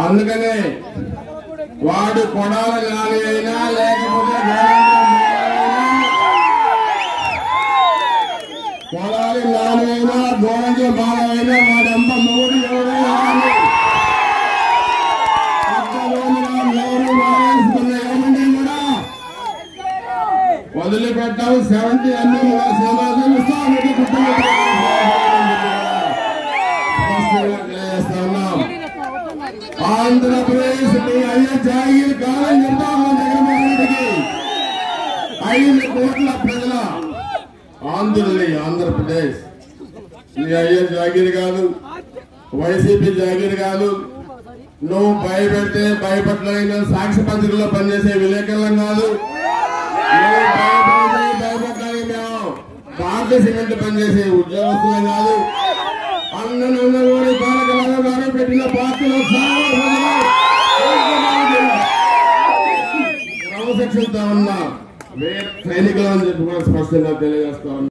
అందుకనే వాడు కొడాల గాలి అయినా లేకపోతే గోరంట్ల బాలైనా, కొడాలి గాలి అయినా గోరంట్ల బాలైనా వాడంత మొగుడు ఎవరైనా కానీ పక్కలోని వాళ్ళు ఎవరు వారేసుకున్న ఏమంటే కూడా వదిలిపెట్టావు సెవెంటీ అన్ని కూడా సేవా చూపిస్తాం మీకు చేస్తున్నాం ఆంధ్రప్రదేశ్ మీ అయ్య జాగీర్ కాలం చెప్తాము జగన్మోహన్ రెడ్డికి ఐదు కోట్ల ప్రజల ఆంధ్రుని ఆంధ్రప్రదేశ్ మీ అయ్య జాగీర్ కాదు వైసీపీ జాగీర్ కాదు నువ్వు భయపెడితే భయపడలేని సాక్షి పత్రికలో పనిచేసే విలేకరులం కాదు నువ్వు భయపడితే భయపడడానికి మేము భారతీయ సిమెంట్ పనిచేసే ఉద్యోగస్తులం కాదు అన్ననున్న ఊరి కాలకలాగా గారు పెట్టిన పార్టీలో క్రమశిక్షణతో ఉన్న వే- సైనికులు అని చెప్పి కూడా స్పష్టంగా తెలియజేస్తా ఉన్నాం